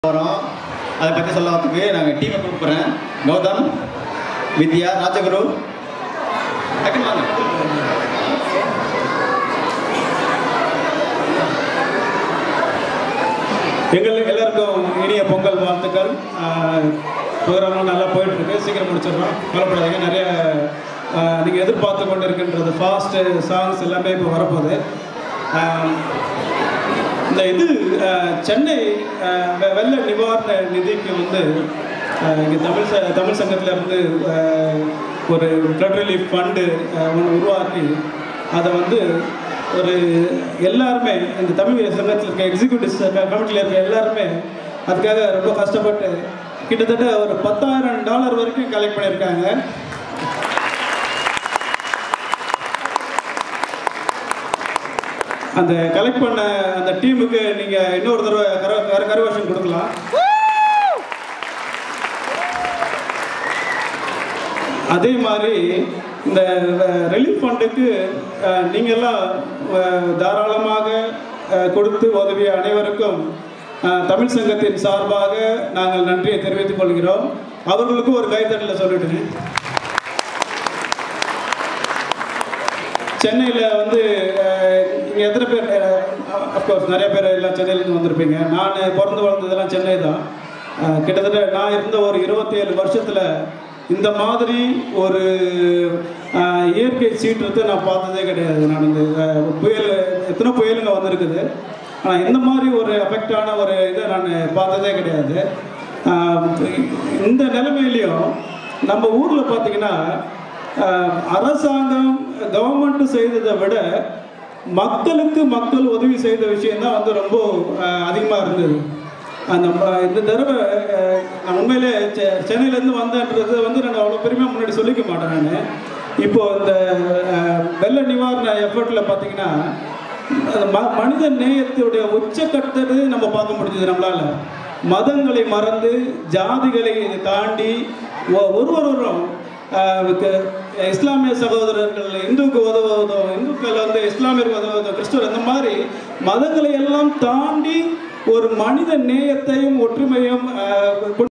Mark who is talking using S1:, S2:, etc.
S1: போகிறோம் அதை பற்றி சொல்லறதுக்கு நாங்கள் டீமை கூப்பிட்றேன் கௌதம் வித்யா ராஜகுரு டக்குனு வாங்க
S2: எங்கள் எல்லாருக்கும் இனிய பொங்கல் வாழ்த்துக்கள் ப்ரோக்ராம்லாம் நல்லா போயிட்டு இருக்கு சீக்கிரம் முடிச்சிடுறோம் கவலைப்படாதீங்க நிறைய நீங்கள் எதிர்பார்த்து கொண்டு இருக்கின்றது ஃபாஸ்ட்டு சாங்ஸ் எல்லாமே இப்போ வரப்போகுது ஆஹ், இந்த இது ஆஹ், சென்னை ஆஹ், வெ- வெள்ள நிவாரண நிதிக்கு வந்து இங்கே தமிழ் ச தமிழ் சங்கத்துல இருந்து ஆஹ், ஒரு ஃப்ளட் ரிலீஃப் ஃபண்டு ஒன்று உருவாக்கி அதை வந்து ஒரு எல்லாருமே இந்த தமிழ் சங்கத்தில் இருக்க எக்ஸிக்யூட்டிவ் கமிட்டியில் இருக்க எல்லாருமே அதுக்காக ரொம்ப கஷ்டப்பட்டு கிட்டத்தட்ட ஒரு பத்தாயிரம் டாலர் வரைக்கும் கலெக்ட் பண்ணியிருக்காங்க அந்த கலெக்ட் பண்ண அந்த டீமுக்கு நீங்கள் இன்னொரு தடவை கர கர கரவேஷன் கொடுக்கலாம் அதே மாதிரி இந்த ரிலீஃப் ஃபண்டுக்கு நீங்கள்லாம் அஹ், தாராளமாக அஹ், கொடுத்து உதவிய அனைவருக்கும் அஹ், தமிழ் சங்கத்தின் சார்பாக நாங்கள் நன்றியை தெரிவித்துக் கொள்கிறோம் அவர்களுக்கும் ஒரு கைத்தட்டல சொல்லிடுங்க சென்னையில் வந்து இங்கே எத்தனை பேர் அஃப்கோர்ஸ் நிறைய பேர் எல்லாம் சென்னையிலேருந்து வந்திருப்பீங்க நான் பிறந்து வளர்ந்ததெல்லாம் சென்னை தான் அஹ், கிட்டத்தட்ட நான் இருந்த ஒரு இருபத்தேழு வருஷத்தில் இந்த மாதிரி ஒரு அஹ், இயற்கை சீற்றத்தை நான் பார்த்ததே கிடையாது நான் இந்த அஹ், புயல் எத்தனை புயலுங்க வந்திருக்குது ஆனால் இந்த மாதிரி ஒரு அஃபெக்டான ஒரு இதை நான் பார்த்ததே கிடையாது அஹ், இந்த நிலைமையிலையும் நம்ம ஊரில் பார்த்தீங்கன்னா அஹ், அரசாங்கம் கவர்மெண்ட் செய்ததை விட மக்களுக்கு மக்கள் உதவி செய்த விஷயம் தான் வந்து ரொம்ப அதிகமாக இருந்தது அந்த ம- இந்த தடவை அஹ், நான் உண்மையிலே செ- சென்னையிலேருந்து வந்தேன்றது வந்து நான் அவ்வளோ பெருமையாக முன்னாடி சொல்லிக்க மாட்டேன் நான் இப்போ இந்த அஹ், வெள்ள நிவாரண எஃபர்ட்டில் பார்த்தீங்கன்னா அந்த ம- மனித நேயத்துடைய உச்சக்கட்டத்தை நம்ம பார்க்க முடிஞ்சது நம்மளால மதங்களை மறந்து ஜாதிகளை தாண்டி ஒ- ஒருவரும் ஆஹ் க- இஸ்லாமிய சகோதரர்கள் இந்துக்கு உதவுவதும் இந்துக்கள் வந்து இஸ்லாமியருக்கு உதவுவதும் கிறிஸ்துவர் இந்த மாதிரி மதங்களை எல்லாம் தாண்டி ஒரு மனித நேயத்தையும் ஒற்றுமையும் ஆஹ்